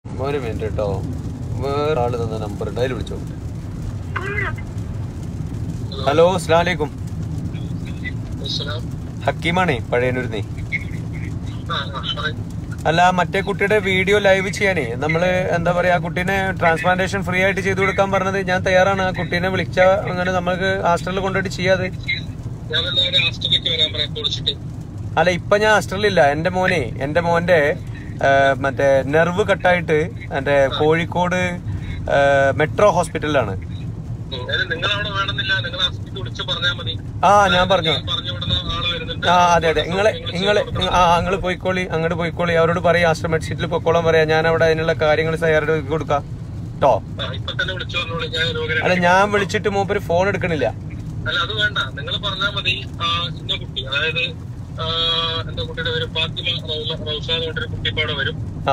ഒരു മിനിറ്റ് കേട്ടോ വേറെ ആള് തന്ന നമ്പർ ഉണ്ട് അതിൽ വിളിച്ചോ ഹലോ അസ്ലാം വലൈക്കും ഹക്കീമാണേ പഴയനൂരിന്നേ അല്ല മറ്റേ കുട്ടിയുടെ വീഡിയോ ലൈവ് ചെയ്യാനേ നമ്മള് എന്താ പറയാ ആ കുട്ടീനെ ട്രാൻസ്പ്ലാന്റേഷൻ ഫ്രീ ആയിട്ട് ചെയ്തു കൊടുക്കാൻ പറഞ്ഞത് ഞാൻ തയ്യാറാണ് ആ കുട്ടീനെ വിളിച്ച അങ്ങനെ നമുക്ക് ഹാസ്റ്റലിൽ കൊണ്ടുപോയിട്ട് ചെയ്യാതെ ഞാൻ എല്ലാവരും ഹാസ്റ്റലിലേക്ക് വരാൻ പറയാം കുളിച്ചിട്ട് അല്ല ഇപ്പൊ ഞാൻ ഹാസ്റ്റലിലില്ല എന്റെ മോനെ എന്റെ മോന്റെ ആ, മറ്റേ നെർവ് കട്ടായിട്ട് എന്റെ കോഴിക്കോട് ആ, മെട്രോ ഹോസ്പിറ്റലിലാണ് നിങ്ങൾ അവിടെ വേണമെന്നില്ല നിങ്ങൾ ഹാസ്റ്റലിലേക്ക് വിളിച്ച് പറഞ്ഞാൽ മതി ആ ഞാൻ പറഞ്ഞു പറഞ്ഞു വിടുന്ന ആള് വരുന്നുണ്ട് ആ അതെ അതെ നിങ്ങള് നിങ്ങള് ആ നിങ്ങള് പോയിക്കോളി അങ്ങോട്ട് പോയിക്കോളി അവരോട് പറയാം ആശ്രമ സീറ്റിൽ പൊക്കോളാൻ പറയാം ഞാൻ അവിടെ അതിനുള്ള കാര്യങ്ങൾ തയ്യാറെടുത്ത് കൊടുക്കാം കേട്ടോ ആ, ഇപ്പൊ തന്നെ വിളിച്ചു പറഞ്ഞോളൂ ഞാൻ രോഗനെ അല്ല ഞാൻ വിളിച്ചിട്ട് മൂപ്പര് ഫോൺ എടുക്കണില്ല അല്ല അത് വേണ്ട നിങ്ങൾ പറഞ്ഞാൽ മതി ആ ഇന്ന കുട്ടി അതായത് ആ, എന്താ കുട്ടിയുടെ പേര് ഫാത്തിമ റൗല- റൗസ എന്ന് പറഞ്ഞൊരു കുട്ടി ഇപ്പൊ അവിടെ വരും ആ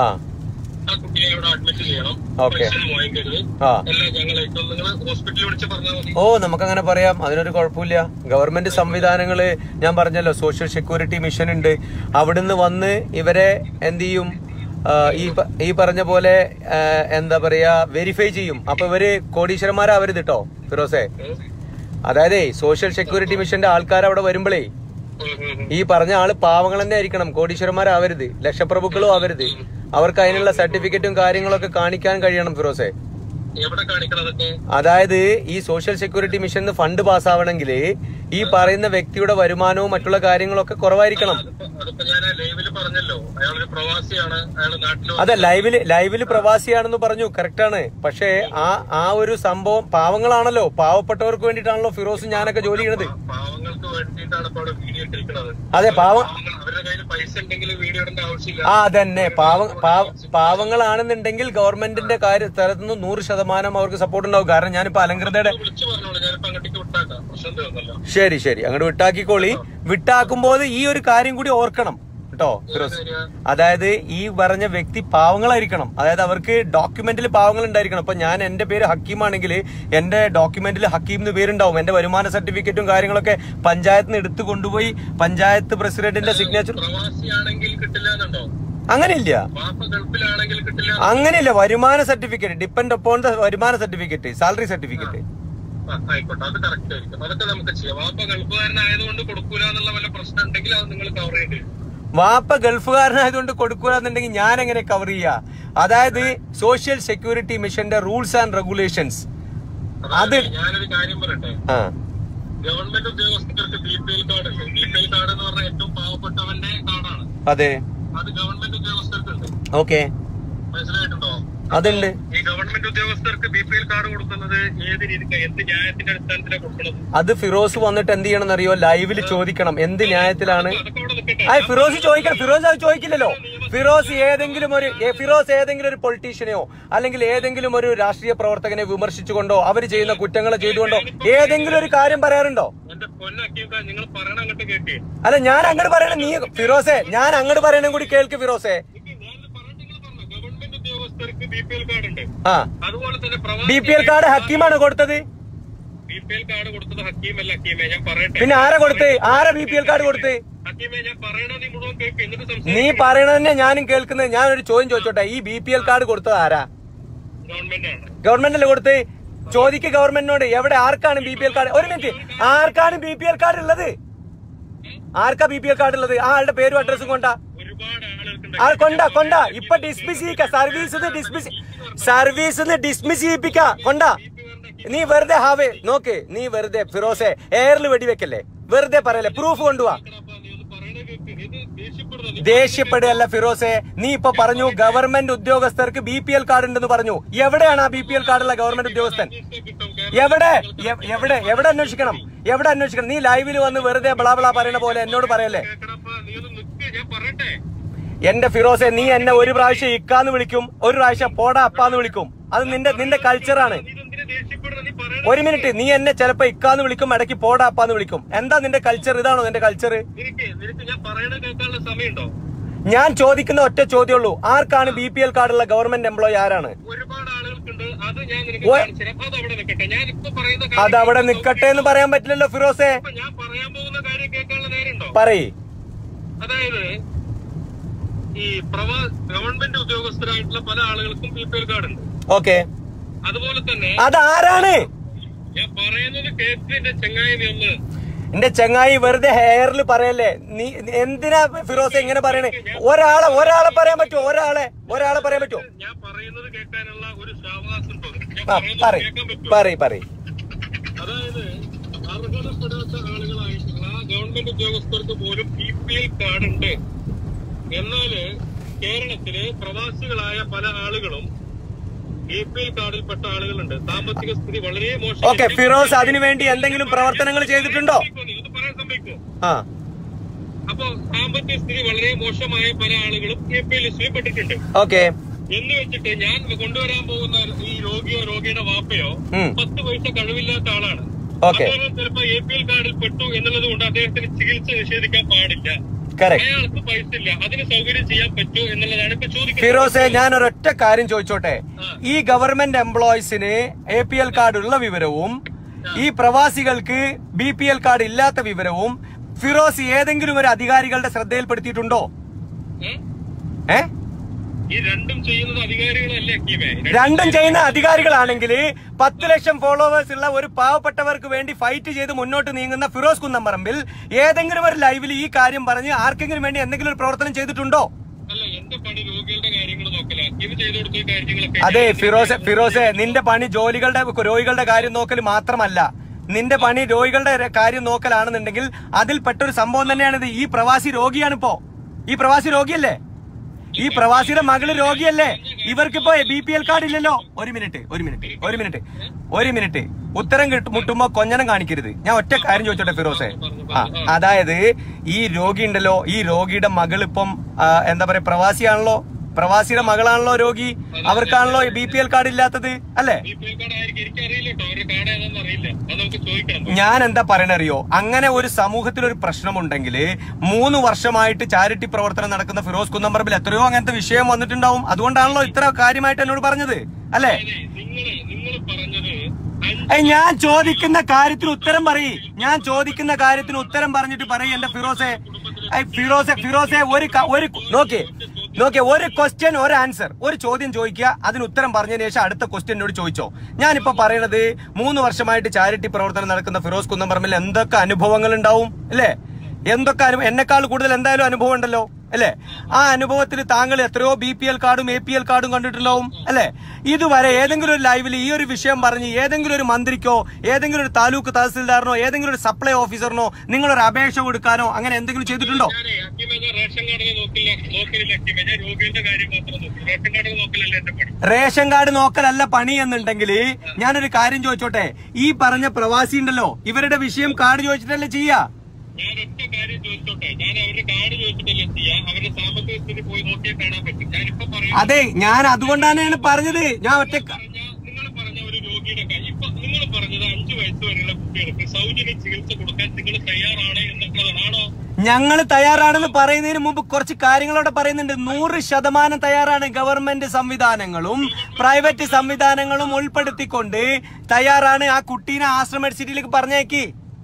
ആ കുട്ടിയെ അവിടെ അഡ്മിറ്റ് ചെയ്യണം ഓക്കേ. പൈസ ഒന്നും വാങ്ങിക്കരുത് ആ എല്ലാം ഞങ്ങളേക്കും നിങ്ങൾ ഹോസ്പിറ്റലിൽ വിളിച്ച് പറഞ്ഞാൽ മതി ഓ നമുക്കങ്ങനെ പറയാം അതിനൊരു കുഴപ്പമില്ല ഗവൺമെന്റ് സംവിധാനങ്ങള് ഞാൻ പറഞ്ഞല്ലോ സോഷ്യൽ സെക്യൂരിറ്റി മിഷൻ ഉണ്ട് അവിടുന്ന് വന്ന് ഇവരെ എന്ത് ചെയ്യും ആ, ഈ പ- ഈ പറഞ്ഞ പോലെ ആ, എന്താ പറയാ വെരിഫൈ ചെയ്യും അപ്പൊ ഇവര് കോടീശ്വരന്മാരാവരുത് കേട്ടോ ഫിറോസെ അതായത് സോഷ്യൽ സെക്യൂരിറ്റി മിഷന്റെ ആൾക്കാർ അവിടെ വരുമ്പോഴേ ഉം, ഉം, ഉം. ഈ പറഞ്ഞ ആള് പാവങ്ങൾ തന്നെ ആയിരിക്കണം കോടീശ്വരന്മാരാവരുത് ലക്ഷപ്രഭുക്കളും ആവരുത് അവർക്ക് അതിനുള്ള സർട്ടിഫിക്കറ്റും കാര്യങ്ങളൊക്കെ കാണിക്കാൻ കഴിയണം ഫിറോസെ എവിടെ കാണിക്കണം അതൊക്കെ അതായത് ഈ സോഷ്യൽ സെക്യൂരിറ്റി മിഷന് ഫണ്ട് പാസ്സാവണമെങ്കിൽ ഈ പറയുന്ന വ്യക്തിയുടെ വരുമാനവും മറ്റുള്ള കാര്യങ്ങളൊക്കെ കുറവായിരിക്കണം അതിപ്പോ അതിപ്പോ ഞാൻ ലൈവില് പറഞ്ഞല്ലോ അയാളൊരു പ്രവാസിയാണ് അയാൾ നാട്ടിൽ അതെ ലൈവില് ലൈവില് പ്രവാസിയാണെന്ന് പറഞ്ഞു കറക്റ്റാണ് പക്ഷേ ആ ആ ഒരു സംഭവം പാവങ്ങളാണല്ലോ പാവപ്പെട്ടവർക്ക് വേണ്ടിയിട്ടാണല്ലോ ഫിറോസും ഞാനൊക്കെ ജോലി ചെയ്യണത് പാവങ്ങൾക്ക് വേണ്ടിയിട്ടാണ് ഇപ്പൊ അവിടെ വീഡിയോ ഇട്ടിരിക്കുന്നത് അതെ പാവം പാവങ്ങൾ അവരുടെ കയ്യിൽ പൈസ ഉണ്ടെങ്കിൽ വീഡിയോ ഇടേണ്ട ആവശ്യമില്ല ആ അതന്നെ പാവ പാവ- പാവങ്ങളാണെന്നുണ്ടെങ്കിൽ ഗവൺമെന്റിന്റെ കാര്യ സ്ഥലത്ത് നിന്ന് നൂറ് ശതമാനം അവർക്ക് സപ്പോർട്ട് ഉണ്ടാവും കാരണം ഞാനിപ്പോ അലങ്കൃതയുടെ വിളിച്ചു പറഞ്ഞോളൂ ഞാനിപ്പോ അങ്ങോട്ടേക്ക് വിട്ടാക്കാം പ്രശ്നം തീർന്നല്ലോ ശരി ശരി അങ്ങോട്ട് വിട്ടാക്കിക്കോളി വിട്ടാക്കുമ്പോൾ ഈ ഒരു കാര്യം കൂടി ഓർക്കണം കേട്ടോ ഫിറോസ് ശരിയാ അതായത് ഈ പറഞ്ഞ വ്യക്തി പാവങ്ങളായിരിക്കണം അതായത് അവർക്ക് ഡോക്യുമെന്റിൽ പാവങ്ങൾ ഉണ്ടായിരിക്കണം അപ്പൊ ഞാൻ എന്റെ പേര് ഹക്കീം ആണെങ്കിൽ എന്റെ ഡോക്യുമെന്റിൽ ഹക്കീം എന്ന് പേരുണ്ടാവും എന്റെ വരുമാന സർട്ടിഫിക്കറ്റും കാര്യങ്ങളൊക്കെ പഞ്ചായത്തിൽ നിന്ന് എടുത്തു കൊണ്ടുപോയി പഞ്ചായത്ത് പ്രസിഡന്റിന്റെ സിഗ്നേച്ചർ പ്രവാസിയാണെങ്കിൽ കിട്ടില്ല എന്നുണ്ടോ അങ്ങനെയില്ല വാപ്പ ഗൾഫിലാണെങ്കിൽ കിട്ടില്ല അങ്ങനെയില്ല വരുമാന സർട്ടിഫിക്കറ്റ് ഡിപ്പെൻഡ് അപ്പോൺ ദ വരുമാന സർട്ടിഫിക്കറ്റ് സാലറി സർട്ടിഫിക്കറ്റ് ആ, ആയിക്കോട്ടെ അത് കറക്റ്റ് ആയിരിക്കും അതൊക്കെ നമുക്ക് ചെയ്യാം വാപ്പ ഗൾഫുകാരനായതുകൊണ്ട് കൊടുക്കൂല എന്നുള്ള വല്ല പ്രശ്നം ഉണ്ടെങ്കിൽ അത് നിങ്ങൾ കവർ ചെയ്യേണ്ടി വരും വാപ്പ ഗൾഫുകാരനായതുകൊണ്ട് കൊടുക്കൂലെന്നുണ്ടെങ്കിൽ ഞാൻ എങ്ങനെ കവർ ചെയ്യാ അതായത് സോഷ്യൽ സെക്യൂരിറ്റി മിഷന്റെ റൂൾസ് ആൻഡ് റെഗുലേഷൻസ് അതായത് ഞാനൊരു കാര്യം പറയട്ടെ ആ ഗവൺമെന്റ് ഉദ്യോഗസ്ഥർക്ക് ബി പി എൽ കാർഡ് ഉണ്ട് ബി പി എൽ കാർഡ് എന്ന് പറഞ്ഞാൽ ഏറ്റവും പാവപ്പെട്ടവന്റെ കാർഡാണ് അതെ അത് ഗവൺമെന്റ് ഉദ്യോഗസ്ഥർക്കുണ്ട് ഓക്കെ മനസ്സിലായിട്ടുണ്ടോ അതുണ്ട് ഈ ഗവൺമെന്റ് ഉദ്യോഗസ്ഥർക്ക് ബി പി എൽ കാർഡ് കൊടുക്കുന്നത് ഏത് രീതിക്ക് എന്ത് ന്യായത്തിന്റെ അടിസ്ഥാനത്തിലാണ് കൊടുക്കുന്നത് അത് ഫിറോസ് വന്നിട്ട് എന്ത് ചെയ്യണം എന്നറിയോ ലൈവിൽ ചോദിക്കണം എന്ത് ന്യായത്തിലാണ് അതൊക്കെ അവിടെ നിൽക്കട്ടെ ആ ഫിറോസ് ചോദിക്കണം ഫിറോസ് അത് ചോദിക്കില്ലല്ലോ ഫിറോസ് ഏതെങ്കിലും ഒരു ഏ, ഫിറോസ് ഏതെങ്കിലും ഒരു പൊളിറ്റീഷ്യനെയോ അല്ലെങ്കിൽ ഏതെങ്കിലും ഒരു രാഷ്ട്രീയ പ്രവർത്തകനെ വിമർശിച്ചുകൊണ്ടോ അവർ ചെയ്യുന്ന കുറ്റങ്ങൾ ചെയ്തുകൊണ്ടോ ഏതെങ്കിലും ഒരു കാര്യം പറയാറുണ്ടോ എന്റെ പൊന്നാക്കിയൊക്കെ നിങ്ങൾ പറയണ അങ്ങോട്ട് കേട്ടേ അല്ല ഞാൻ അങ്ങോട്ട് പറയണ നീ ഫിറോസെ ഞാൻ അങ്ങോട്ട് പറയണ കൂടി കേൾക്ക് ഫിറോസെ ഞാനിത് പറഞ്ഞിട്ട് നിങ്ങൾ പറഞ്ഞു ഗവൺമെന്റ് ഉദ്യോഗസ്ഥർക്ക് ബി പി എൽ കാർഡ് ഉണ്ട് ആ അതുപോലെ തന്നെ ബി പി എൽ കാർഡ് ഹക്കീമാണ് കൊടുത്തത് ബി പി എൽ കാർഡ് കൊടുത്തത് ഹക്കീമല്ല ഹക്കീമെ ഞാൻ പറയട്ടെ പിന്നെ ആരാ കൊടുത്ത് ആരാ ബി പി എൽ കാർഡ് കൊടുത്ത് ഹക്കീമെ ഞാൻ പറയണ നീ മുഴുവൻ കേൾക്ക് എന്നിട്ട് നീ സംസാരിക്കും പറയണതന്നെ ഞാനും കേൾക്കുന്നത് ഞാനൊരു ചോദ്യം ചോദിച്ചോട്ടെ ഈ ബി പി എൽ കാർഡ് കൊടുത്തത് ആരാ ഗവൺമെന്റ് ആണ് ഗവൺമെന്റ് അല്ലേ കൊടുത്ത് ചോദിക്ക് ഗവൺമെന്റിനോട് എവിടെ ആർക്കാണ് ബി പി എൽ കാർഡ് ഒരു മിനിറ്റ് ആർക്കാണ് ബി പി എൽ കാർഡ് ഉള്ളത് ആർക്കാ ബി പി എൽ കാർഡ് ഉള്ളത് ആ ആളുടെ പേരും അഡ്രസ്സും കൊണ്ടാ ഒരുപാട് ആളുകൾക്ക് ആ കൊണ്ട കൊണ്ട ഇപ്പൊ ഡിസ്മിസ് ചെയ്യിക്ക സർവീസ് ഡിസ്മിസ് സർവീസ് ഡിസ്മിസ് ചെയ്യിപ്പിക്ക കൊണ്ട നീ വെറുതെ ഹാവേ നോക്ക് നീ വെറുതെ ഫിറോസെ എയറിൽ വെടിവെക്കല്ലേ വെറുതെ പറയല്ലേ പ്രൂഫ് കൊണ്ടുവാ നീ ഒന്ന് പറയണ കേൾക്ക് ഇത് ദേഷ്യപ്പെടുന്നത് ദേഷ്യപ്പെടുകയല്ല ഫിറോസെ നീ ഇപ്പൊ പറഞ്ഞു ഗവൺമെന്റ് ഉദ്യോഗസ്ഥർക്ക് ബി പി എൽ കാർഡ് ഉണ്ടെന്ന് പറഞ്ഞു എവിടെയാണ് ആ ബി പി എൽ കാർഡുള്ള ഗവൺമെന്റ് ഉദ്യോഗസ്ഥൻ കിട്ടും എവിടെ എ- എവിടെ എവിടെ അന്വേഷിക്കണം എവിടെ അന്വേഷിക്കണം നീ ലൈവിൽ വന്ന് വെറുതെ ബളാ ബളാ പറയുന്ന പോലെ എന്നോട് പറയല്ലേ കേക്കടപ്പ നീ ഒന്ന് നിക്ക് ഞാൻ പറയട്ടെ എന്റെ ഫിറോസെ നീ എന്നെ ഒരു പ്രാവശ്യം ഇക്കാന്ന് വിളിക്കും ഒരു പ്രാവശ്യം പോടാ അപ്പാന്ന് വിളിക്കും അത് നിന്റെ നിന്റെ കൾച്ചറാണ് നീ ഇതെന്തിനാ ദേഷ്യപ്പെടുന്നത് നീ പറയണ ഒരു മിനിറ്റ് നീ എന്നെ ചിലപ്പോ ഇക്കാന്ന് വിളിക്കും ഇടയ്ക്ക് പോടാ അപ്പാന്ന് വിളിക്കും എന്താ നിന്റെ കൾച്ചർ ഇതാണോ നിന്റെ കൾച്ചർ നിനക്ക് നിനക്ക് ഞാൻ പറയണ കേൾക്കാനുള്ള സമയമുണ്ടോ ഞാൻ ചോദിക്കുന്ന ഒറ്റ ചോദ്യമുള്ളൂ ആർക്കാണ് ബി പി എൽ കാർഡുള്ള ഗവൺമെന്റ് എംപ്ലോയി ആരാണ് ഒരുപാട് ആളുകൾക്കുണ്ട് അത് ഞാൻ നിനക്ക് ഓ- കാണിച്ചു തരാം അത് അവിടെ നിൽക്കട്ടെ ഞാൻ ഇപ്പൊ പറയുന്ന അത് കാര്യം അവിടെ നിക്കട്ടെ എന്ന് പറയാൻ പറ്റില്ലല്ലോ ഫിറോസെ ഇപ്പൊ ഞാൻ പറയാൻ പോകുന്ന കാര്യം കേൾക്കാനുള്ള നേരമുണ്ടോ പറയ് അതായത് ഈ പ്രവാ ഗവൺമെന്റ് ഉദ്യോഗസ്ഥരായിട്ടുള്ള പല ആളുകൾക്കും ബി പി എൽ കാർഡ് ഉണ്ട് ഓക്കെ അതുപോലെ തന്നെ അതാരാണ് ഞാൻ പറയുന്നത് കേസിന്റെ ചെങ്ങായി നീ ഒന്ന് എന്റെ ചങ്ങായി വെറുതെ ഹെയറിൽ പറയല്ലേ നീ എന്തിനാ ഫിറോസ് ഇങ്ങനെ പറയണേ ഒരാളെ ഒരാളെ പറയാൻ പറ്റുമോ ഒരാളെ ഒരാളെ പറയാൻ പറ്റുമോ ഞാൻ പറയുന്നത് കേൾക്കാനുള്ള ഒരു സാവകാശം ഉണ്ടോ ഞാൻ ആ പറയുന്നത് പറയ് കേൾക്കാൻ പറ്റുമോ പറയ് പറയ് അതായത് അർഹതപ്പെടാത്ത ആളുകളായിട്ടുള്ള ഗവൺമെന്റ് ഉദ്യോഗസ്ഥർക്ക് പോലും ബി പി എൽ കാർഡ് ഉണ്ട് എന്നാല് കേരളത്തില് പ്രവാസികളായ പല ആളുകളും ബി പി എൽ കാർഡിൽപ്പെട്ട ആളുകളുണ്ട് സാമ്പത്തിക സ്ഥിതി വളരെ മോശം ഓക്കെ ഫിറോസ് അതിനുവേണ്ടി എന്തെങ്കിലും പ്രവർത്തനങ്ങൾ ചെയ്തിട്ടുണ്ടോ ഇത് പറയാൻ സമ്മതിക്കോ ആ അപ്പോ സാമ്പത്തിക സ്ഥിതി വളരെ മോശമായ പല ആളുകളും എ പി എൽ ലിസ്റ്റിൽ പെട്ടിട്ടുണ്ട് ഓക്കെ എന്ന് വെച്ചിട്ട് ഞാൻ കൊണ്ടുവരാൻ പോകുന്ന ഈ രോഗിയോ രോഗിയുടെ വാപ്പയോ ഉം. പത്ത് പൈസ കഴിവില്ലാത്ത ആളാണ് ഓക്കെ അദ്ദേഹം ചിലപ്പോ എ പി എൽ കാർഡിൽ പെട്ടു എന്നുള്ളത് കൊണ്ട് അദ്ദേഹത്തിന് ചികിത്സ നിഷേധിക്കാൻ പാടില്ല കറക്റ്റ് അയാൾക്ക് പൈസ ഇല്ല അതിന് സൗകര്യം ചെയ്യാൻ പറ്റൂ എന്നുള്ളതാണ് ഇപ്പൊ ചോദിക്കുന്നത് ഫിറോസെ ഞാൻ ഒരൊറ്റ കാര്യം ചോദിച്ചോട്ടെ ഈ ഗവൺമെന്റ് എംപ്ലോയീസിന് എ പി എൽ കാർഡ് ഉള്ള വിവരവും ഈ പ്രവാസികൾക്ക് ബി പി എൽ കാർഡ് ഇല്ലാത്ത വിവരവും ഫിറോസ് ഏതെങ്കിലും ഒരു അധികാരികളുടെ ശ്രദ്ധയിൽപ്പെടുത്തിയിട്ടുണ്ടോ ഏ? ഏ ഈ രണ്ടും ചെയ്യുന്നത് അധികാരികളല്ലേ ഹക്കീമേ രണ്ടും ചെയ്യുന്ന അധികാരികളാണെങ്കിൽ പത്ത് ലക്ഷം ഫോളോവേഴ്സ് ഉള്ള ഒരു പാവപ്പെട്ടവർക്ക് വേണ്ടി ഫൈറ്റ് ചെയ്ത് മുന്നോട്ട് നീങ്ങുന്ന ഫിറോസ് കുന്നംപറമ്പിൽ ഏതെങ്കിലും ഒരു ലൈവിൽ ഈ കാര്യം പറഞ്ഞ് ആർക്കെങ്കിലും വേണ്ടി എന്തെങ്കിലും ഒരു പ്രവർത്തനം ചെയ്തിട്ടുണ്ടോ അല്ല എന്റെ പണി രോഗികളുടെ കാര്യങ്ങൾ നോക്കല ഹക്കീം ചെയ്തു കൊടുത്ത കാര്യങ്ങളൊക്കെ അതെ ഫിറോസ് ഫിറോസെ നിന്റെ പണി ജോലികളുടെ രോഗികളുടെ കാര്യം നോക്കൽ മാത്രമല്ല നിന്റെ പണി രോഗികളുടെ ര- കാര്യം നോക്കലാണെന്നുണ്ടെങ്കിൽ അതിൽ പെട്ടൊരു സംഭവം തന്നെയാണിത് ഈ പ്രവാസി രോഗിയാണിപ്പോ ഈ പ്രവാസി രോഗിയല്ലേ ഈ പ്രവാസിയുടെ മകള് രോഗിയല്ലേ ഇവർക്കിപ്പോ ബി പി എൽ കാർഡ് ഇല്ലല്ലോ ഒരു മിനിറ്റ് ഒരു മിനിറ്റ് ഒരു മിനിറ്റ് ഒരു മിനിറ്റ് ഉത്തരം കിട്ടു മുട്ടുമ്പോ കൊഞ്ഞനം കാണിക്കരുത് ഞാൻ ഒറ്റ കാര്യം ചോദിച്ചോട്ടെ ഫിറോസെ ആ അതായത് ഈ രോഗി ഉണ്ടല്ലോ ഈ രോഗിയുടെ മകൾ ഇപ്പം ആ, എന്താ പറയാ പ്രവാസിയാണല്ലോ പ്രവാസിയുടെ മകളാണല്ലോ രോഗി അവർക്കാണല്ലോ ബി പി എൽ കാർഡ് ഇല്ലാത്തത് അല്ലേ ബി പി എൽ കാർഡ് ആയിരിക്കും എനിക്കറിയില്ല കേട്ടോ അവരുടെ കാർഡ് ഏതാണെന്ന് അറിയില്ല അത് നമുക്ക് ചോദിക്കണം ഞാൻ എന്താ പറയണറിയോ അങ്ങനെ ഒരു സമൂഹത്തിൽ ഒരു പ്രശ്നമുണ്ടെങ്കിൽ മൂന്ന് വർഷമായിട്ട് ചാരിറ്റി പ്രവർത്തനം നടക്കുന്ന ഫിറോസ് കുന്നംപറമ്പിൽ എത്രയോ അങ്ങനത്തെ വിഷയം വന്നിട്ടുണ്ടാവും അതുകൊണ്ടാണല്ലോ ഇത്ര കാര്യമായിട്ട് എന്നോട് പറഞ്ഞത് അല്ലേ നിങ്ങൾ നിങ്ങൾ പറഞ്ഞത് അഞ്ച് ഏയ് ഞാൻ ചോദിക്കുന്ന കാര്യത്തിന് ഉത്തരം പറയ് ഞാൻ ചോദിക്കുന്ന കാര്യത്തിന് ഉത്തരം പറഞ്ഞിട്ട് പറയ് എന്റെ ഫിറോസെ ഏയ് ഫിറോസെ ഫിറോസെ ഒരു ക- ഒരു നോക്കിയേ നോക്കിയേ ഒരു ക്വസ്റ്റ്യൻ ഒരു ആൻസർ ഒരു ചോദ്യം ചോദിക്കുക അതിന് ഉത്തരം പറഞ്ഞതിന് ശേഷം അടുത്ത ക്വസ്റ്റ്യനോട് ചോദിച്ചോ ഞാനിപ്പോ പറയണത് മൂന്ന് വർഷമായിട്ട് ചാരിറ്റി പ്രവർത്തനം നടക്കുന്ന ഫിറോസ് കുന്നംപറമ്പിൽ എന്തൊക്കെ അനുഭവങ്ങൾ ഉണ്ടാവും അല്ലേ എന്തൊക്കെ അനുഭവം എന്നെക്കാൾ കൂടുതൽ എന്തായാലും അനുഭവം ഉണ്ടല്ലോ അല്ലേ ആ അനുഭവത്തിൽ താങ്കൾ എത്രയോ ബി പി എൽ കാർഡും എ പി എൽ കാർഡും കണ്ടിട്ടുണ്ടാവും അല്ലേ ഇതുവരെ ഏതെങ്കിലും ഒരു ലൈവിൽ ഈ ഒരു വിഷയം പറഞ്ഞ് ഏതെങ്കിലും ഒരു മന്ത്രിക്കോ ഏതെങ്കിലും ഒരു താലൂക്ക് തഹസിൽദാറിനോ ഏതെങ്കിലും ഒരു സപ്ലൈ ഓഫീസറിനോ നിങ്ങളൊരു അപേക്ഷ കൊടുക്കാനോ അങ്ങനെ എന്തെങ്കിലും ചെയ്തിട്ടുണ്ടോ ഞാനേ ഹക്കീമേ ഞാൻ റേഷൻ കാർഡിൽ നോക്കില്ല നോക്കലില്ല ഹക്കീമേ ഞാൻ രോഗികളുടെ കാര്യം മാത്രം നോക്കും റേഷൻ കാർഡിൽ നോക്കലല്ലേ എന്റെ പണി റേഷൻ കാർഡ് നോക്കലല്ല പണി എന്നുണ്ടെങ്കിൽ ഞാനൊരു കാര്യം ചോദിച്ചോട്ടെ ഈ പറഞ്ഞ പ്രവാസി ഉണ്ടല്ലോ ഇവരുടെ വിഷയം കാർഡ് ചോദിച്ചിട്ടല്ലേ ചെയ്യാ ഞാൻ ഒറ്റ കാര്യം ചോദിച്ചോട്ടെ ഞാൻ അവരുടെ കാർഡ് ചോദിച്ചിട്ടല്ലേ ചെയ്യാം അവരുടെ സാമ്പത്തിക സ്ഥിതി പോയി നോക്കിയാൽ കാണാൻ പറ്റും ഞാനിപ്പോ പറയാം അതെ ഞാൻ അതുകൊണ്ടാണ് പറഞ്ഞത് ഞാൻ ഒറ്റ പറഞ്ഞ നിങ്ങൾ പറഞ്ഞ ഒരു രോഗിയുടെ കാര്യം ഇപ്പൊ നിങ്ങൾ പറഞ്ഞത് അഞ്ചു വയസ്സ് വരെയുള്ള കുട്ടികൾക്ക് സൗജന്യ ചികിത്സ കൊടുക്കാൻ നിങ്ങൾ തയ്യാറാണ് എന്നുള്ളതാണോ ഞങ്ങൾ തയ്യാറാണെന്ന് പറയുന്നതിന് മുമ്പ് കുറച്ച് കാര്യങ്ങളോടെ പറയുന്നുണ്ട് നൂറ് ശതമാനം തയ്യാറാണ് ഗവൺമെന്റ് സംവിധാനങ്ങളും പ്രൈവറ്റ് സംവിധാനങ്ങളും ഉൾപ്പെടുത്തിക്കൊണ്ട് തയ്യാറാണ് ആ കുട്ടീനെ ആശ്രമ സിറ്റിയിലേക്ക് പറഞ്ഞേക്ക്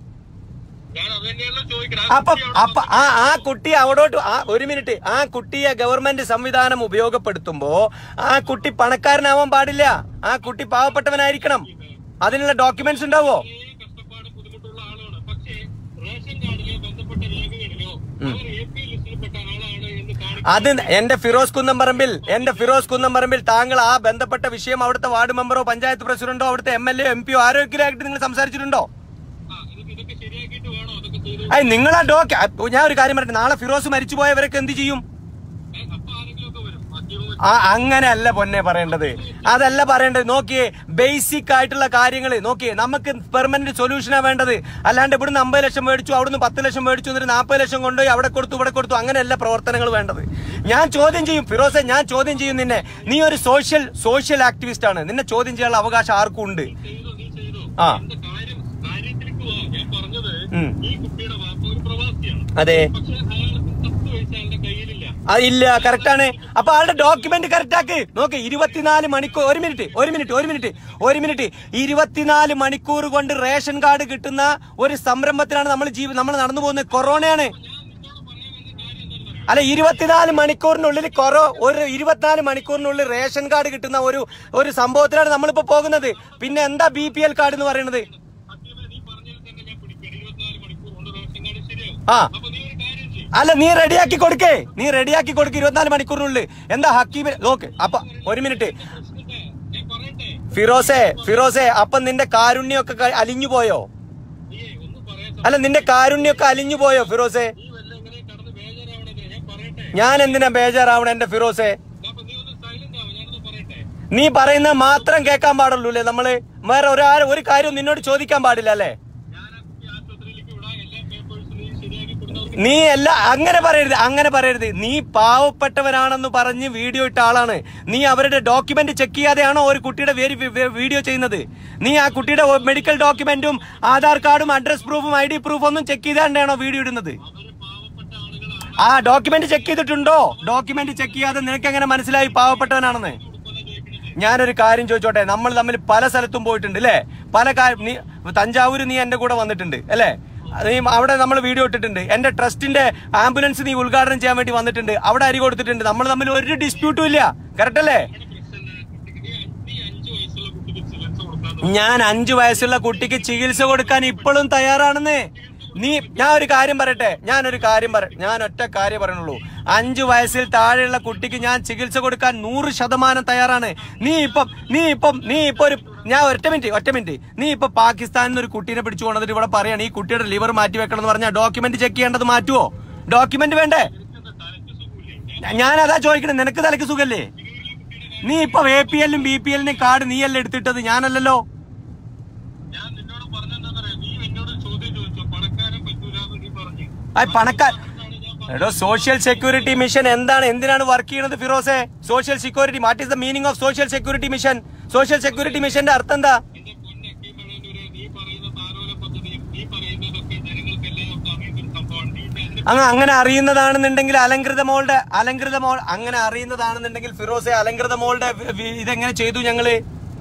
ഞാൻ അത് തന്നെയാണല്ലോ ചോദിക്കുന്നത് ആ അപ്പൊ കുട്ടി അവിടെ അപ്പൊ ആ ആ കുട്ടി അവിടോട്ട് ആ ഒരു മിനിറ്റ് ആ കുട്ടിയെ ഗവൺമെന്റ് സംവിധാനം ഉപയോഗപ്പെടുത്തുമ്പോ ആ കുട്ടി പണക്കാരനാവാൻ പാടില്ല ആ കുട്ടി പാവപ്പെട്ടവനായിരിക്കണം അതിനുള്ള ഡോക്യുമെന്റ്സ് ഉണ്ടാവോ വളരെ കഷ്ടപ്പാട് ബുദ്ധിമുട്ടുള്ള ആളാണ് പക്ഷേ റേഷൻ കാർഡിലോ ബന്ധപ്പെട്ട രേഖകളിലോ അവർ എ പി ലിസ്റ്റിൽപ്പെട്ട ആളാണ് എന്ന് കാണിക്കും അത് എന്റെ ഫിറോസ് കുന്നംപറമ്പിൽ എന്റെ ഫിറോസ് കുന്നംപറമ്പിൽ താങ്കൾ ആ ബന്ധപ്പെട്ട വിഷയം അവിടുത്തെ വാർഡ് മെമ്പറോ പഞ്ചായത്ത് പ്രസിഡന്റോ അവിടുത്തെ എം എൽ എ എം പിയോ ആരോഗ്യമായിട്ട് നിങ്ങൾ സംസാരിച്ചിട്ടുണ്ടോ ആ ഇതൊക്കെ ഇതൊക്കെ ശരിയാക്കിയിട്ട് വേണോ അതൊക്കെ ചെയ്ത് അയ് നിങ്ങളാ ഡോക്യ ഞാൻ ഒരു കാര്യം പറയട്ടെ നാളെ ഫിറോസ് മരിച്ചു പോയവരൊക്കെ എന്ത് ചെയ്യും ഏ, അപ്പൊ ആരെങ്കിലും ഒക്കെ വരും മദ്യവും ആ അങ്ങനെയല്ല പൊന്നെ പറയേണ്ടത് അതല്ല പറയേണ്ടത് നോക്കിയേ ബേസിക് ആയിട്ടുള്ള കാര്യങ്ങൾ നോക്കിയേ നമുക്ക് പെർമനന്റ് സൊല്യൂഷനാ വേണ്ടത് അല്ലാണ്ട് ഇവിടുന്ന് അമ്പത് ലക്ഷം മേടിച്ചു അവിടുന്ന് പത്ത് ലക്ഷം മേടിച്ചു എന്നിട്ട് നാൽപ്പത് ലക്ഷം കൊണ്ടുപോയി അവിടെ കൊടുത്തു ഇവിടെ കൊടുത്തു അങ്ങനെയല്ല പ്രവർത്തനങ്ങൾ വേണ്ടത് ഞാൻ ചോദ്യം ചെയ്യും ഫിറോസെ ഞാൻ ചോദ്യം ചെയ്യും നിന്നെ നീ ഒരു സോഷ്യൽ സോഷ്യൽ ആക്ടിവിസ്റ്റ് ആണ് നിന്നെ ചോദ്യം ചെയ്യാനുള്ള അവകാശം ആർക്കും ഉണ്ട് ചെയ്തോ നീ ചെയ്തോ ആ. എന്റെ കാര്യം കാര്യത്തിലേക്ക് വാ ഞാൻ പറഞ്ഞത് ഉം. ഈ കുട്ടിയുടെ വാപ്പ ഒരു പ്രവാസിയാണ് അതെ പക്ഷെ അയാൾക്ക് പത്ത് പൈസ അയാളുടെ കയ്യിലില്ല ആ ഇല്ല കറക്റ്റ് ആണ് അപ്പൊ ആളുടെ ഡോക്യുമെന്റ് കറക്റ്റ് ആക്ക് നോക്ക് ഇരുപത്തിനാല് മണിക്കൂർ ഒരു മിനിറ്റ് ഒരു മിനിറ്റ് ഒരു മിനിറ്റ് ഒരു മിനിറ്റ് ഇരുപത്തിനാല് മണിക്കൂർ കൊണ്ട് റേഷൻ കാർഡ് കിട്ടുന്ന ഒരു സംരംഭത്തിലാണ് നമ്മൾ ജീവി നമ്മൾ നടന്നു പോകുന്നത് കൊറോണയാണ് ഞാൻ നിങ്ങളോട് പറയാൻ വന്ന കാര്യം എന്താണെന്ന് അറിയോ അല്ല ഇരുപത്തിനാല് മണിക്കൂറിനുള്ളിൽ കൊറോ ഒരു ഇരുപത്തിനാല് മണിക്കൂറിനുള്ളിൽ റേഷൻ കാർഡ് കിട്ടുന്ന ഒരു ഒരു സംഭവത്തിലാണ് നമ്മളിപ്പോ പോകുന്നത് പിന്നെ എന്താ ബി പി എൽ കാർഡ് എന്ന് പറയുന്നത് സത്യമേ നീ പറഞ്ഞതിൽ തന്നെ ഞാൻ പിടിക്കണം ഇരുപത്തിനാല് മണിക്കൂർ കൊണ്ട് റേഷൻ കാർഡ് ശരിയാവും ആ അപ്പൊ നീ ഒരു കാര്യം ചെയ്യും അല്ല നീ റെഡിയാക്കി കൊടുക്കേ നീ റെഡിയാക്കി കൊടുക്ക് ഇരുപത്തിനാല് മണിക്കൂറിനുള്ളിൽ എന്താ ഹക്കീബ് നോക്ക് അപ്പൊ ഒരു മിനിറ്റ് ഞാൻ പറയട്ടെ ഫിറോസെ ഫിറോസെ അപ്പൊ നിന്റെ കാരുണ്യൊക്കെ ക- അലിഞ്ഞു പോയോ നീ ഒന്ന് പറയാൻ അല്ല നിന്റെ കാരുണ്യൊക്കെ അലിഞ്ഞു പോയോ ഫിറോസെ നീ വല്ല എങ്ങനെ കടന്ന് ബേജാറാവണത് ഞാൻ പറയട്ടെ ഞാൻ എന്തിനാ ബേജാറാവണ എന്റെ ഫിറോസെ അപ്പൊ നീ ഒന്ന് സൈലന്റ് ആവും ഞാനൊന്ന് പറയട്ടെ നീ പറയുന്നത് മാത്രം കേൾക്കാൻ പാടുള്ളൂ അല്ലേ നമ്മള് വേറെ ഒരാൾ ഒരു കാര്യവും നിന്നോട് ചോദിക്കാൻ പാടില്ല അല്ലേ ഞാൻ ആ കുട്ടി ആശുപത്രിയിലേക്ക് വിടാം എല്ലാ പേപ്പേഴ്സും നീ ശരിയാക്കി കൊടുത്തവർക്ക് നീ അല്ല അങ്ങനെ പറയരുത് അങ്ങനെ പറയരുത് നീ പാവപ്പെട്ടവരാണെന്ന് പറഞ്ഞ് വീഡിയോ ഇട്ട ആളാണ് നീ അവരുടെ ഡോക്യുമെന്റ് ചെക്ക് ചെയ്യാതെയാണോ ഒരു കുട്ടിയുടെ വേരി വീഡിയോ ചെയ്യുന്നത് നീ ആ കുട്ടിയുടെ മെഡിക്കൽ ഡോക്യുമെന്റും ആധാർ കാർഡും അഡ്രസ് പ്രൂഫും ഐ ഡി പ്രൂഫും ഒന്നും ചെക്ക് ചെയ്താണ്ടാണോ വീഡിയോ ഇടുന്നത് അവര് പാവപ്പെട്ട ആളുകളാണ് ആ ഡോക്യുമെന്റ് ചെക്ക് ചെയ്തിട്ടുണ്ടോ ഡോക്യുമെന്റ് ചെക്ക് ചെയ്യാതെ നിനക്ക് എങ്ങനെ മനസ്സിലായി പാവപ്പെട്ടവനാണെന്ന് ഉടുപ്പത ചോദിക്കണത് ഞാനൊരു കാര്യം ചോദിച്ചോട്ടെ നമ്മൾ തമ്മിൽ പല സ്ഥലത്തും പോയിട്ടുണ്ട് അല്ലേ പല കാര്യം നീ തഞ്ചാവൂര് നീ എന്റെ കൂടെ വന്നിട്ടുണ്ട് അല്ലേ നീ അവിടെ നമ്മൾ വീഡിയോ ഇട്ടിട്ടുണ്ട് എന്റെ ട്രസ്റ്റിന്റെ ആംബുലൻസ് നീ ഉദ്ഘാടനം ചെയ്യാൻ വേണ്ടി വന്നിട്ടുണ്ട് അവിടെ അരി കൊടുത്തിട്ടുണ്ട് നമ്മൾ തമ്മിൽ ഒരു ഡിസ്പ്യൂട്ടും ഇല്ല കറക്റ്റ് അല്ലേ പ്രശ്നം കുട്ടിക്ക് നീ അഞ്ച് നീ അഞ്ച് വയസ്സുള്ള കുട്ടിക്ക് ചികിത്സ കൊടുക്കാൻ ഞാൻ അഞ്ചു വയസ്സുള്ള കുട്ടിക്ക് ചികിത്സ കൊടുക്കാൻ ഇപ്പോഴും തയ്യാറാണെന്ന് നീ ഞാൻ ഒരു കാര്യം പറയട്ടെ ഞാൻ ഒരു കാര്യം പറ ഞാൻ ഒറ്റ കാര്യം പറയുന്നുള്ളൂ അഞ്ചു വയസ്സിൽ താഴെയുള്ള കുട്ടിക്ക് ഞാൻ ചികിത്സ കൊടുക്കാൻ നൂറ് ശതമാനം തയ്യാറാണ് നീ ഇപ്പം നീ ഇപ്പം നീ ഇപ്പൊ ഒരു ഞാൻ ഒറ്റ മിനിറ്റ് ഒറ്റ മിനിറ്റ് നീ ഇപ്പൊ പാകിസ്ഥാനിൽ നിന്ന് ഒരു കുട്ടീനെ പിടിച്ചു കൊണ്ടതിട്ട് ഇവിടെ പറയാണ് ഈ കുട്ടിയുടെ ലിവർ മാറ്റി വെക്കണം എന്ന് പറഞ്ഞാൽ ഡോക്യുമെന്റ് ചെക്ക് ചെയ്യേണ്ടത് മാറ്റുവോ ഡോക്യുമെന്റ് വേണ്ടേ തലയ്ക്ക് സുഖമില്ലേ ഞാൻ അതാ ചോദിക്കണേ നിനക്ക് തലക്ക് സുഖല്ലേ നീ ഇപ്പൊ എ പി എല്ലും ബി പി എല്ലിനും കാർഡ് നീയല്ലേ എടുത്തിട്ടത് ഞാനല്ലല്ലോ ഞാൻ നിന്നോട് പറഞ്ഞെന്താ നീ എന്നോട് ചോദ്യം ചോദിച്ചോ പണക്കാരൻ പറ്റൂലെന്ന് നീ പറഞ്ഞു ആ പണക്കാർ അതുകൊണ്ടാണ് ഞാൻ എടോ സോഷ്യൽ സെക്യൂരിറ്റി മിഷൻ എന്താണ് എന്തിനാണ് വർക്ക് ചെയ്യുന്നത് ഫിറോസെ social security what is the meaning of social security mission social security മിഷന്റെ അർത്ഥം എന്താ എന്റെ പൊന്നക്കീമളൂര് നീ പറയുന്ന താരോല പദ്ധതിയും നീ പറയുന്നതൊക്കെ ജനങ്ങൾക്ക് എല്ലാവർക്കും അറിയുന്ന ഒരു സംഭവമാണ് നീ എന്നെ അങ്ങ് അങ്ങനെ അറിയുന്നതാണെന്നുണ്ടെങ്കിൽ അലങ്കൃത മോളുടെ അലങ്കൃത മോൾ അങ്ങനെ അറിയുന്നതാണെന്നുണ്ടെങ്കിൽ ഫിറോസെ അലങ്കൃത മോളുടെ വി- വി- ഇതെങ്ങനെ ചെയ്തു ഞങ്ങള്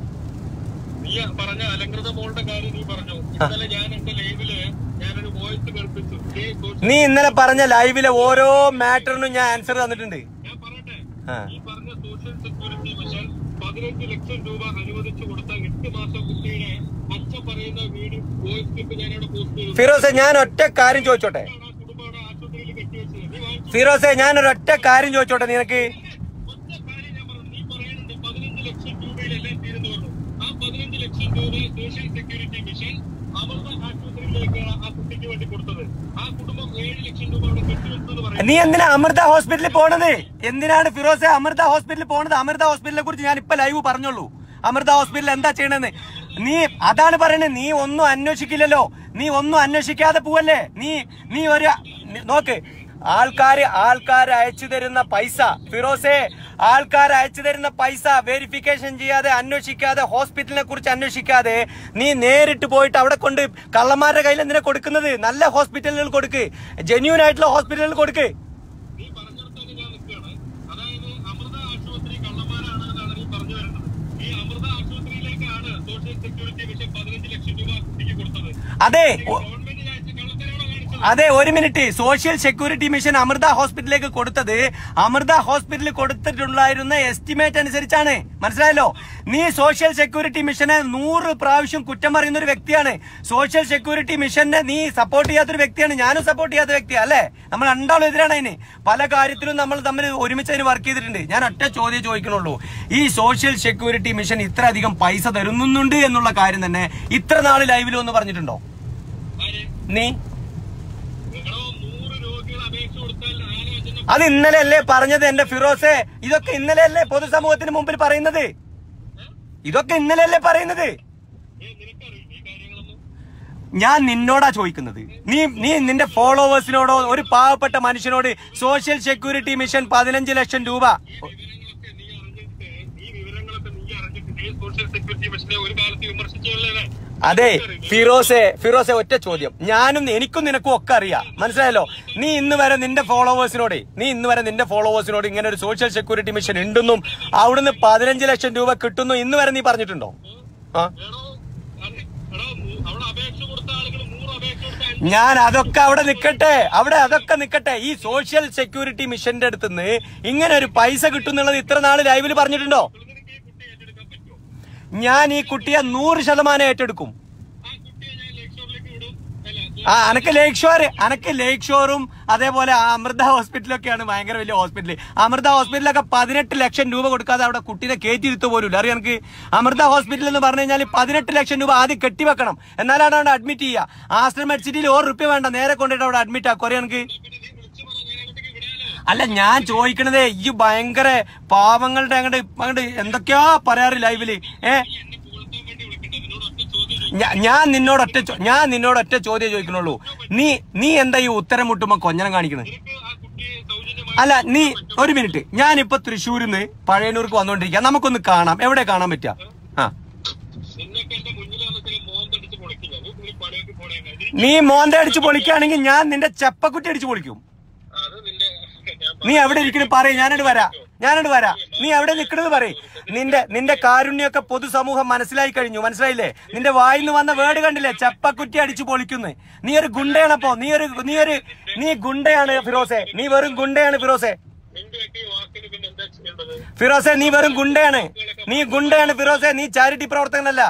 നീ പറഞ്ഞ അലങ്കൃത മോളുടെ കാര്യം നീ പറഞ്ഞു ഇന്നലെ ഞാൻ എന്റെ ലൈവില് ഞാനൊരു വോയിസ് കേൾപ്പിച്ചു നീ social- നീ ഇന്നലെ പറഞ്ഞ ലൈവിലെ ഓരോ മാറ്ററിനും ഞാൻ ആൻസർ തന്നിട്ടുണ്ട് ഞാൻ പറയട്ടെ ആ. ഈ പറഞ്ഞ സോഷ്യൽ സെക്യൂരിറ്റി മിഷൻ പതിനഞ്ച് ലക്ഷം രൂപ അനുവദിച്ചു കൊടുത്ത എട്ട് മാസം കുട്ടിയുടെ അച്ഛൻ പറയുന്ന വീഡിയോ വോയിസ് ക്ലിപ്പ് ഞാനിവിടെ പോസ്റ്റ് ചെയ്തു ഫിറോസെ ഞാൻ ഒറ്റ കാര്യം ചോദിച്ചോട്ടെ ആ കുടുംബമാണ് ആശുപത്രിയിൽ കെട്ടിവെച്ചത് നീ വാങ്ങിച്ചു ഫിറോസെ ഞാൻ ഒരു ഒറ്റ കാര്യം ചോദിച്ചോട്ടെ നിനക്ക് ഒറ്റ കാര്യം ഞാൻ പറഞ്ഞു നീ പറയുന്നുണ്ട് പതിനഞ്ച് ലക്ഷം രൂപയിലെല്ലാം തീരുന്നു പറഞ്ഞു ആ പതിനഞ്ച് ലക്ഷം രൂപ സോഷ്യൽ സെക്യൂരിറ്റി മിഷൻ അമൃത ആശുപത്രിയിലേക്കാണ് ആ കുട്ടിക്ക് വേണ്ടി കൊടുത്തത് ആ കുടുംബം ഏഴ് ലക്ഷം രൂപ അവിടെ കെട്ടിവെച്ചു എന്ന് പറയുന്നു നീ എന്തിനാ അമൃത ഹോസ്പിറ്റലിൽ പോണത് എന്തിനാണ് ഫിറോസെ അമൃത ഹോസ്പിറ്റലിൽ പോണത് അമൃത ഹോസ്പിറ്റലിനെ കുറിച്ച് ഞാൻ ഇപ്പൊ ലൈവ് പറഞ്ഞോളൂ അമൃത ഹോസ്പിറ്റലിൽ എന്താ ചെയ്യണെന്ന് നീ അതാണ് പറയുന്നത് നീ ഒന്നും അന്വേഷിക്കില്ലല്ലോ നീ ഒന്നും അന്വേഷിക്കാതെ പോവല്ലേ നീ നീ ഒരു നി- നോക്ക് ആൾക്കാര് ആൾക്കാർ അയച്ചു തരുന്ന പൈസ ഫിറോസെ ആൾക്കാർ അയച്ചു തരുന്ന പൈസ വെരിഫിക്കേഷൻ ചെയ്യാതെ അന്വേഷിക്കാതെ ഹോസ്പിറ്റലിനെ കുറിച്ച് അന്വേഷിക്കാതെ നീ നേരിട്ട് പോയിട്ട് അവിടെ കൊണ്ട് കള്ളന്മാരുടെ കയ്യിൽ എന്തിനാ കൊടുക്കുന്നത് നല്ല ഹോസ്പിറ്റലുകൾ കൊടുക്ക് ജെന്യൂൻ ആയിട്ടുള്ള ഹോസ്പിറ്റലുകൾ കൊടുക്ക് നീ പറഞ്ഞിടത്താണ് ഞാൻ നിൽക്കുകയാണ് അതായത് അമൃത ആശുപത്രി കള്ളന്മാരാണെന്നാണ് നീ പറഞ്ഞു വരുന്നത് ഈ അമൃത ആശുപത്രിയിലേക്കാണ് സോഷ്യൽ സെക്യൂരിറ്റി മിഷൻ പതിനഞ്ച് ലക്ഷം രൂപ ആ കുട്ടിക്ക് കൊടുത്തത് അതെ ഒ- ഗവൺമെന്റ് അയച്ച കള്ളത്തരമാണ് കാണിച്ചത് അതെ ഒരു minute social security mission Amrita ഹോസ്പിറ്റലിലേക്ക് കൊടുത്തത് അമൃത ഹോസ്പിറ്റലിൽ കൊടുത്തിട്ടുണ്ടായിരുന്ന എസ്റ്റിമേറ്റ് അനുസരിച്ചാണ് മനസ്സിലായല്ലോ നീ സോഷ്യൽ സെക്യൂരിറ്റി മിഷനെ നൂറ് പ്രാവശ്യം കുറ്റം പറയുന്ന ഒരു വ്യക്തിയാണ് സോഷ്യൽ സെക്യൂരിറ്റി മിഷനെ നീ സപ്പോർട്ട് ചെയ്യാത്തൊരു വ്യക്തിയാണ് ഞാനും സപ്പോർട്ട് ചെയ്യാത്ത വ്യക്തിയാണ് അല്ലേ നമ്മൾ രണ്ടാളും എതിരാണ് അതിന് പല കാര്യത്തിലും നമ്മൾ തമ്മിൽ ഒരുമിച്ച് അതിന് വർക്ക് ചെയ്തിട്ടുണ്ട് ഞാൻ ഒറ്റ ചോദ്യം ചോദിക്കണുള്ളൂ ഈ സോഷ്യൽ സെക്യൂരിറ്റി മിഷൻ ഇത്ര അധികം പൈസ തരുന്നുണ്ട് എന്നുള്ള കാര്യം തന്നെ ഇത്ര നാൾ ലൈവിൽ ഒന്ന് പറഞ്ഞിട്ടുണ്ടോ ആര് നീ നിങ്ങളോ നൂറ് രോഗികൾ അപേക്ഷ കൊടുത്താൽ നാല് അഞ്ചെണ്ണം അത് ഇന്നലെയല്ലേ പറഞ്ഞത് എന്റെ ഫിറോസെ ഇതൊക്കെ ഇന്നലെയല്ലേ പൊതുസമൂഹത്തിന് മുമ്പിൽ പറയുന്നത് ഇതൊക്കെ ഇന്നലെയല്ലേ പറയുന്നത് ഏ, നിനക്കറിയും ഈ കാര്യങ്ങളൊന്നും ഞാൻ നിന്നോടാ ചോദിക്കുന്നത് നീ നീ നിന്റെ ഫോളോവേഴ്സിനോടോ ഒരു പാവപ്പെട്ട മനുഷ്യനോട് സോഷ്യൽ സെക്യൂരിറ്റി മിഷൻ പതിനഞ്ച് ലക്ഷം രൂപ വിവരങ്ങളൊക്കെ നീ അറിഞ്ഞിട്ട് ഈ വിവരങ്ങളൊക്കെ നീ അറിഞ്ഞിട്ട് നീ സോഷ്യൽ സെക്യൂരിറ്റി മിഷനെ ഒരു കാലത്ത് വിമർശിച്ചല്ലേ അതെ ഫിറോസെ ഫിറോസെ ഒറ്റ ചോദ്യം ഞാനും എനിക്കും നിനക്കും ഒക്കെ അറിയാം മനസ്സിലായല്ലോ നീ ഇന്ന് വരെ നിന്റെ ഫോളോവേഴ്സിനോട് നീ ഇന്ന് വരെ നിന്റെ ഫോളോവേഴ്സിനോട് ഇങ്ങനെ ഒരു സോഷ്യൽ സെക്യൂരിറ്റി മിഷൻ ഉണ്ടെന്നും അവിടുന്ന് പതിനഞ്ച് ലക്ഷം രൂപ കിട്ടുന്നു ഇന്ന് വരെ നീ പറഞ്ഞിട്ടുണ്ടോ ആ എടോ അത് എടോ മൂ- അവിടെ അപേക്ഷ കൊടുത്ത ആളുകൾ നൂറ് അപേക്ഷ കൊടുത്ത അഞ്ച് ഞാൻ അതൊക്കെ അവിടെ നിക്കട്ടെ അവിടെ അതൊക്കെ നിക്കട്ടെ ഈ സോഷ്യൽ സെക്യൂരിറ്റി മിഷന്റെ അടുത്തുനിന്ന് ഇങ്ങനെ ഒരു പൈസ കിട്ടുന്നുള്ളത് ഇത്ര നാള് ലൈവിൽ പറഞ്ഞിട്ടുണ്ടോ നിനക്ക് ഈ കുട്ടിയെ ഏറ്റെടുക്കാൻ പറ്റുമോ ഞാൻ ഈ കുട്ടിയെ നൂറ് ശതമാനം ഏറ്റെടുക്കും ആ കുട്ടിയെ ഞാൻ ലക്ഷോറിലേക്ക് വിടും അല്ല ആ അനക്ക് ലേക്ക് ഷോർ അനക്ക് ലേക്ക് ഷോറും അതേപോലെ ആ അമൃത ഹോസ്പിറ്റലൊക്കെയാണ് ഭയങ്കര വലിയ ഹോസ്പിറ്റൽ അമൃത ഹോസ്പിറ്റലൊക്കെ പതിനെട്ട് ലക്ഷം രൂപ കൊടുക്കാതെ അവിടെ കുട്ടീനെ കയറ്റിയിരുത്തു പോലും അറിയാം എനിക്ക് അമൃത ഹോസ്പിറ്റൽ എന്ന് പറഞ്ഞു കഴിഞ്ഞാൽ പതിനെട്ട് ലക്ഷം രൂപ ആദ്യം കെട്ടിവെക്കണം എന്നാലാണ് അവിടെ അഡ്മിറ്റ് ചെയ്യുക ആശ്രമ മെഡിസിറ്റിയിൽ ഒരു റുപ്യ വേണ്ട നേരെ കൊണ്ടിട്ട് അവിടെ അഡ്മിറ്റ് ആക്കുക അറിയാം എനിക്ക് പിന്നെ നീ വിളിച്ചു പറ ഞാൻ അങ്ങോട്ടേക്ക് വിടാലോ അല്ല ഞാൻ ചോദിക്കണതേ ഈ ഭയങ്കര പാവങ്ങളുടെ അങ്ങോട്ട് അങ്ങോട്ട് എന്തൊക്കെയാ പറയാറ് ലൈവില് ഏ എന്നെ പുകഴ്ത്താൻ വേണ്ടി വിളിക്കട്ടെ നിന്നോട് ഒറ്റ ചോദ്യം ചോദിക്കും ഞാ- ഞാൻ നിന്നോട് ഒറ്റ ചോ- ഞാൻ നിന്നോട് ഒറ്റ ചോദ്യം ചോദിക്കണുള്ളൂ നീ നീ എന്താ ഈ ഉത്തരം മുട്ടുമ്പോ കൊഞ്ഞനം കാണിക്കണത് നിനക്ക് ആ കുട്ടിയെ സൗജന്യമായി അല്ല നീ ഒരു മിനിറ്റ് ഞാനിപ്പോ തൃശ്ശൂരിന്ന് പഴയനൂർക്ക് വന്നോണ്ടിരിക്കാം നമുക്കൊന്ന് കാണാം എവിടെ കാണാൻ പറ്റുക ആ നിന്നൊക്കെ എന്റെ മുന്നിൽ വന്നിട്ട് മോന്തടിച്ച് പൊളിക്കില്ല നീ പുള്ളി പണിയൊക്കെ പോണേ നീ നീ മോന്ത അടിച്ച് പൊളിക്കുകയാണെങ്കിൽ ഞാൻ നിന്റെ ചെപ്പക്കുറ്റി അടിച്ച് പൊളിക്കും അത് നിന്റെ ഞാൻ നീ എവിടെ ഇരിക്കണ പറയും ഞാനോട് വരാ ഞാനോട് വരാ നീ എവിടെ നിക്കണത് പറയും നിന്റെ നിന്റെ കാരുണ്യൊക്കെ പൊതുസമൂഹം മനസ്സിലായി കഴിഞ്ഞു മനസ്സിലായില്ലേ നിന്റെ വായിന്ന് വന്ന വേർഡ് കണ്ടില്ലേ ചെപ്പക്കുറ്റി അടിച്ചു പൊളിക്കുന്നു നീ ഒരു ഗുണ്ടയാണപ്പോ നീ ഒരു നീ ഒരു നീ ഗുണ്ടയാണ് ഫിറോസെ നീ വെറും ഗുണ്ടയാണ് ഫിറോസെ നിന്റെയൊക്കെ ഈ വാക്കിന് പിന്നെ എന്താ ചെയ്യേണ്ടത് ഫിറോസെ നീ വെറും ഗുണ്ടയാണ് നീ ഗുണ്ടയാണ് ഫിറോസെ നീ ചാരിറ്റി പ്രവർത്തകനല്ല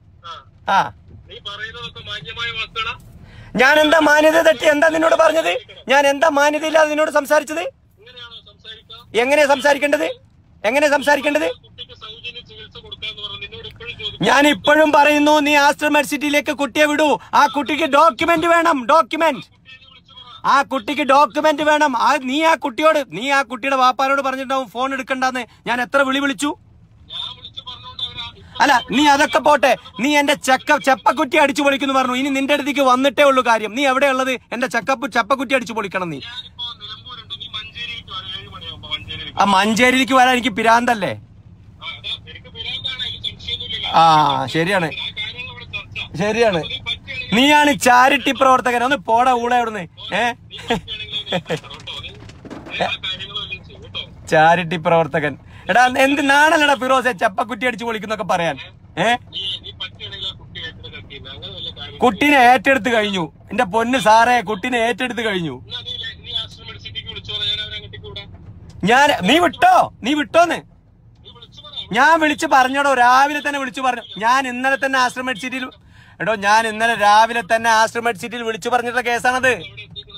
ആ ആ നീ പറയുന്നതൊക്കെ മാന്യമായ വാക്കുകളാ ഞാൻ എന്താ മാന്യത തെറ്റി എന്താ നിന്നോട് പറഞ്ഞത് ഞാൻ എന്താ മാന്യതയില്ലാതെ നിന്നോട് സംസാരിച്ചത് ഇങ്ങനെയാണോ സംസാരിക്കുക എങ്ങനെ സംസാരിക്കേണ്ടത് എങ്ങനെ സംസാരിക്കേണ്ടത് കുട്ടിക്ക് സൗജന്യ ചികിത്സ കൊടുക്കാന്ന് പറഞ്ഞു നിന്നോട് ഇപ്പോഴും ചോദിക്കും ഞാൻ ഇപ്പോഴും പറയുന്നു നീ ആസ്റ്റർ സിറ്റിയിലേക്ക് കുട്ടിയെ വിടൂ ആ കുട്ടിക്ക് ഡോക്യുമെന്റ് വേണം ഡോക്യുമെന്റ് കുട്ടിയെ നീ വിളിച്ചു പറ ആ കുട്ടിക്ക് ഡോക്യുമെന്റ് വേണം ആ നീ ആ കുട്ടിയോട് നീ ആ കുട്ടിയുടെ വാപ്പാനോട് പറഞ്ഞിട്ടുണ്ടാവും ഫോൺ എടുക്കണ്ടെന്ന് ഞാൻ എത്ര വിളി വിളിച്ചു ഞാൻ വിളിച്ചു പറഞ്ഞോണ്ട് അവരാ ഇപ്പൊ അല്ല നീ അതൊക്കെ പോട്ടെ നീ എന്റെ ചെക്ക ചെപ്പക്കുറ്റി അടിച്ചു പൊളിക്കുന്നു പറഞ്ഞു ഇനി നിന്റെ അടുത്തേക്ക് വന്നിട്ടേ ഉള്ളൂ കാര്യം നീ എവിടെയുള്ളത് എന്റെ ചെക്കപ്പ് ചെപ്പക്കുറ്റി അടിച്ചു പൊളിക്കണം നീ ഞാനിപ്പോ നിലമ്പൂരുണ്ട് നീ മഞ്ചേരിയിലേക്ക് വരാം ഏഴ് മണിയാകുമ്പോ മഞ്ചേരിയിലേക്ക് ആ മഞ്ചേരിയിലേക്ക് വരാൻ എനിക്ക് പിരാന്തല്ലേ ആ അതാ എനിക്ക് പിരാന്താണ് അതിൽ സംശയമൊന്നുമില്ലല്ലോ ആ ശരിയാണ് ആ കാര്യങ്ങൾ ഇവിടെ ചർച്ച ശരിയാണ് നീ പറ്റുകയാണെങ്കിൽ നീയാണ് ചാരിറ്റി പ്രവർത്തകൻ ഒന്ന് പോടാ ഊടെ അവിടുന്ന് ഏ നീ പറ്റുകയാണെങ്കിൽ അതിനെ കേട്ടോ നീ നീ ആ കാര്യങ്ങളെല്ലാം ചെയ്യും കേട്ടോ ചാരിറ്റി പ്രവർത്തകൻ എടാ എന്ത് നാണല്ലടാ ഫിറോസെ ചപ്പക്കുറ്റി അടിച്ചു പൊളിക്കുന്നൊക്കെ പറയാൻ ഏ നീ നീ പറ്റുകയാണെങ്കിൽ ആ കുട്ടി ഏറ്റെടുക്കില്ല അങ്ങനെ വല്ല കാര്യം കുട്ടീനെ ഏറ്റെടുത്ത് കഴിഞ്ഞു എന്റെ പൊന്ന് സാറേ കുട്ടീനെ ഏറ്റെടുത്ത് കഴിഞ്ഞു എന്നാ നീ ലേ- നീ ആശ്രമ മെഡിസിറ്റിക്ക് വിളിച്ചോ ഞാൻ അവരെ അങ്ങോട്ടേക്ക് വിടാം ഞാൻ നീ വിട്ടോ നീ വിട്ടോന്ന് നീ വിളിച്ചു പറ ഞാൻ വിളിച്ച് പറഞ്ഞോടോ രാവിലെ തന്നെ വിളിച്ചു പറഞ്ഞു ഞാൻ ഇന്നലെ തന്നെ ആശ്രമ സിറ്റിയിൽ എടോ ഞാൻ ഇന്നലെ രാവിലെ തന്നെ ആശ്രമ സിറ്റിയിൽ വിളിച്ചു പറഞ്ഞിട്ടുള്ള കേസാണത് എവിടെ എത്തിക്കണേ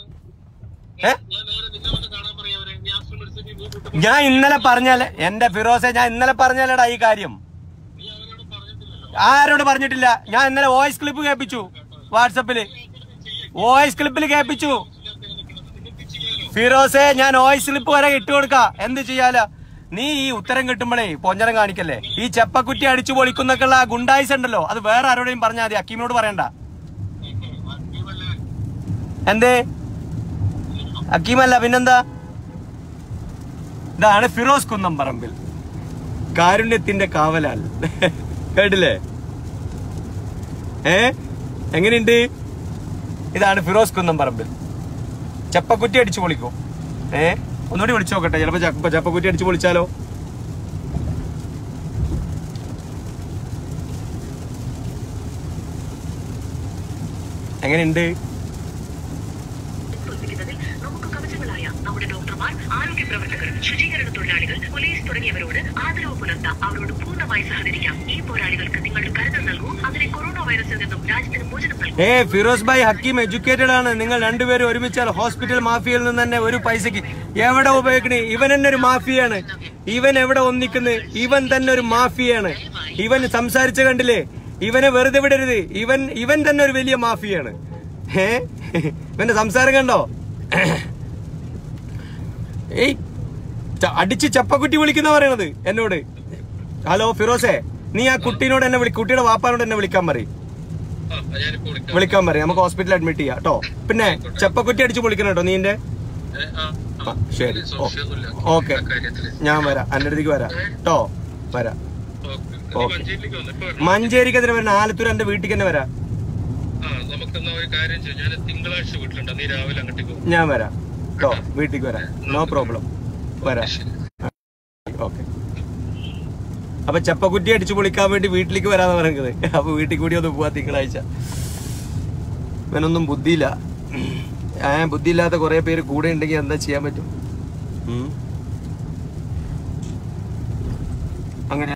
ഏ ഞാൻ നേരെ നിന്നെ വന്ന് കാണാൻ പറയാം അവരെ നീ ആശ്രമ മെഡിസിറ്റി നീ കൂട്ടും ഞാൻ ഇന്നലെ പറഞ്ഞാലേ എന്റെ ഫിറോസെ ഞാൻ ഇന്നലെ പറഞ്ഞാലേടാ ഈ കാര്യം നീ അവരോട് പറഞ്ഞിട്ടില്ലല്ലോ ആരോട് പറഞ്ഞിട്ടില്ല ഞാൻ ഇന്നലെ വോയിസ് ക്ലിപ്പ് കേൾപ്പിച്ചു വാട്സപ്പില് വോയിസ് ക്ലിപ്പിൽ കേൾപ്പിച്ചു നിങ്ങൾക്ക് ചെയ്യാലോ ഫിറോസെ ഞാൻ വോയിസ് ക്ലിപ്പ് വരെ ഇട്ട് കൊടുക്ക എന്ത് ചെയ്യാലോ നീ ഈ ഉത്തരം കിട്ടുമ്പോഴേ പൊഞ്ചനം കാണിക്കല്ലേ ഈ ചെപ്പക്കുറ്റി അടിച്ചു പൊളിക്കുന്നൊക്കെയുള്ള ആ ഗുണ്ടായിസ് ഉണ്ടല്ലോ അത് വേറെ ആരോടെയും പറഞ്ഞാൽ മതി അക്കീമിനോട് പറയണ്ട അക്കീമല്ലേ എന്തേ അക്കീമല്ല പിന്നെന്താ ഇതാണ് ഫിറോസ് കുന്നംപറമ്പിൽ കാരുണ്യത്തിന്റെ കാവലാൽ കേട്ടില്ലേ ഏ എങ്ങനെയുണ്ട് ഇതാണ് ഫിറോസ് കുന്നംപറമ്പിൽ ചപ്പക്കുറ്റി അടിച്ചു പൊളിക്കും ഏ ഒന്നുകൂടി വിളിച്ചു നോക്കട്ടെ ചിലപ്പോ ചപ്പ ചപ്പക്കുറ്റി അടിച്ചു പൊളിച്ചാലോ എങ്ങനെയുണ്ട് പ്രവർത്തിക്കുന്നതിൽ നമുക്ക് കവചങ്ങളായ നമ്മുടെ ഡോക്ടർമാർ ആരോഗ്യ പ്രവർത്തകർ ശുചീകരണ തൊഴിലാളികൾ പോലീസ് തുടങ്ങിയവരോട് ആദരവ് പുലർത്താം അവരോട് പൂർണ്ണമായി സഹകരിക്കാം ഈ പോരാളികൾക്ക് നിങ്ങളുടെ കരുതൽ നൽകൂ അതിനെ കൊറോണ വൈറസിൽ നിന്നും രാജ്യത്തിന് മോചനം നൽകൂ ഏ ഫിറോസ് ഭായ് ഹക്കീം എഡ്യൂക്കേറ്റഡ് ആണ് നിങ്ങൾ രണ്ടുപേരും ഒരുമിച്ചാൽ ഹോസ്പിറ്റൽ മാഫിയയിൽ നിന്ന് തന്നെ ഒരു പൈസക്ക് എവിടെ ഉപയോഗിക്കണേ ഇവൻ തന്നെ ഒരു മാഫിയാണ് ഇവൻ എവിടെ ഒന്നിക്കുന്നത് ഇവൻ തന്നെ ഒരു മാഫിയാണ് ഇവൻ സംസാരിച്ച കണ്ടില്ലേ ഇവനെ വെറുതെ വിടരുത് ഇവൻ ഇവൻ തന്നെ ഒരു വലിയ മാഫിയാണ് ഏ ഇവന്റെ സംസാരം കണ്ടോ ഏയ് ച- അടിച്ച് ചപ്പക്കുറ്റി വിളിക്കുന്ന പറയണത് എന്നോട് ഹലോ ഫിറോസേ നീ ആ കുട്ടീനോട് എന്നെ വിളി കുട്ടിയുടെ വാപ്പാനോട് എന്നെ വിളിക്കാൻ പറയും ആ ഞാനിപ്പോ വിളിക്കാം വിളിക്കാൻ പറയാം നമുക്ക് ഹോസ്പിറ്റലിൽ അഡ്മിറ്റ് ചെയ്യാം കേട്ടോ പിന്നെ ചെപ്പക്കുറ്റി അടിച്ച് പൊളിക്കണം കേട്ടോ നീന്റെ ഏ, ആ, ആ. ആ, ശരി ഒരു സംശയമൊന്നുമില്ല. ഓക്കെ ആ കാര്യത്തില്. ഞാൻ വരാം എന്റെ അടുത്തേക്ക് വരാം കേട്ടോ വരാം ഓക്കെ. നീ ഓക്കെ. മഞ്ചേരിയിലേക്ക് വന്നോ? ഇപ്പൊ വരണോ? മഞ്ചേരിക്ക് അതിന് വരണം ആലത്തൂർ എന്റെ വീട്ടിലേക്ക് തന്നെ വരാം ആ നമുക്കെന്നാ ഒരു കാര്യം ചെയ്യാം ഞാൻ തിങ്കളാഴ്ച വീട്ടിലുണ്ട് നീ രാവിലെ അങ്ങോട്ടേക്ക് പോകും ഞാൻ വരാം കേട്ടോ വീട്ടിലേക്ക് വരാം നോ പ്രോബ്ലം വരാം ഓക്കെ അപ്പൊ ചപ്പക്കുറ്റി അടിച്ചു പൊളിക്കാൻ വേണ്ടി വീട്ടിലേക്ക് വരാന്ന് പറയുന്നത് അപ്പൊ വീട്ടിൽ കൂടി ഒന്ന് പോവാ തിങ്കളാഴ്ച ഇവനൊന്നും ബുദ്ധിയില്ല ഏ ബുദ്ധിയില്ലാത്ത കുറെ പേര് കൂടെ ഉണ്ടെങ്കിൽ എന്താ ചെയ്യാൻ പറ്റും ഉം. അങ്ങനെ